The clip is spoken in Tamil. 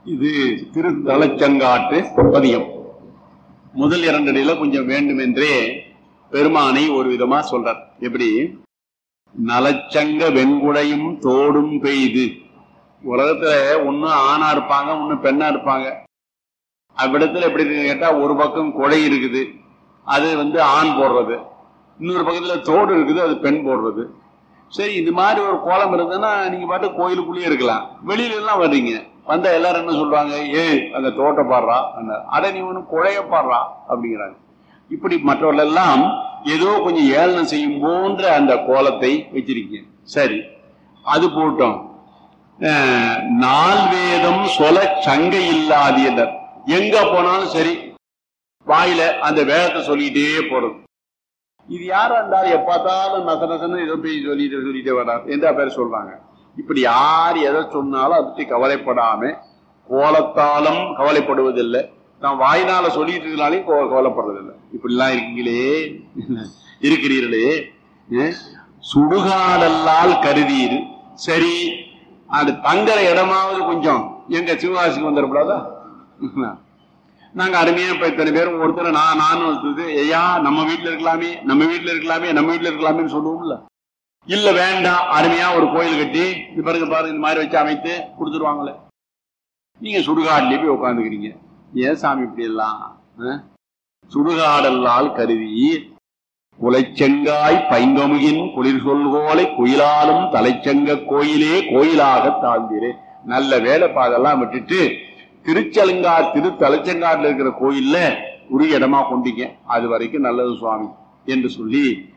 இது திருத்தலச்சங்காட்டு பதியம் முதல் இரண்டு அடியில கொஞ்சம் வேண்டுமென்றே பெருமானை ஒரு விதமா சொல்றார் எப்படி நலச்சங்க வெண்குடையும் தோடும் பெய்து உலகத்துல ஒண்ணு ஆணா இருப்பாங்க ஒண்ணு பெண்ணா இருப்பாங்க அவ்விடத்துல எப்படி இருக்குன்னு கேட்டா ஒரு பக்கம் கொடை இருக்குது அது வந்து ஆண் போடுறது இன்னொரு பக்கத்துல தோடு இருக்குது அது பெண் போடுறது சரி இது மாதிரி ஒரு கோலம் இருந்ததுன்னா நீங்க பாட்டு கோயிலுக்குள்ளேயே இருக்கலாம் வெளியில எல்லாம் வர்றீங்க வந்தா எல்லாரும் என்ன சொல்றாங்க ஏய் அந்த தோட்ட பாடுறா அட நீ ஒண்ணு குழைய பாடுறா அப்படிங்கிறாங்க இப்படி மற்றவர்கள் எல்லாம் ஏதோ கொஞ்சம் ஏளனம் செய்யும் போன்ற அந்த கோலத்தை வச்சிருக்கீங்க சரி அது போட்டோம் அஹ், நால் வேதம் சொல சங்க இல்லாதியனர் எங்க போனாலும் சரி வாயில அந்த வேதத்தை சொல்லிட்டே போறது இது யாரா இருந்தாலும் எப்பாத்தாலும் நச நசன்னு ஏதோ போய் சொல்லிட்டு சொல்லிட்டே வர்றார் எந்த பேர் சொல்றாங்க இப்படி யார் எதை சொன்னாலும் அதை பற்றி கவலைப்படாம கோலத்தாலும் கவலைப்படுவதில்லை நான் வாயினால சொல்லிட்டு இருக்கனாலையும் கோ- கவலைப்படுறதில்லை இப்படிலாம் இருக்கீங்களே இருக்கிறீர்களே அஹ், சுடுகாடல்லால் கருதீர் சரி அது தங்குற இடமாவது கொஞ்சம் எங்க சிவகாசிக்கு வந்துடக்கூடாதா நாங்க அருமையா இப்ப இத்தனை பேரும் ஒருத்தர் நான் நானும் ஒருத்தர் ஐயா நம்ம வீட்டுல இருக்கலாமே நம்ம வீட்டுல இருக்கலாமே நம்ம வீட்டுல இருக்கலாமேன்னு சொல்லுவோம்ல இல்ல வேண்டாம் அருமையா ஒரு கோயில் கட்டி இது பாருங்க பாருங்க இந்த மாதிரி வச்சு அமைத்து கொடுத்துருவாங்களே நீங்க சுடுகாட்டிலே போய் உட்காந்துக்கிறீங்க ஏன் சாமி இப்படி எல்லாம் ஆ? சுடுகாடல்லால் கருதி குலைச்செங்காய் பைங்கமுகின் குளிர் சொல்கோலை குயிலாலும் தலைச்சங்க கோயிலே கோயிலாக தாழ்ந்தீரே நல்ல வேலைப்பா அதெல்லாம் விட்டுட்டு திருச்செலுங்கா திரு தலைச்செங்காட்டில் இருக்கிற கோயில்ல ஒரு இடமா கொண்டீங்க அது வரைக்கும் நல்லது சுவாமி என்று சொல்லி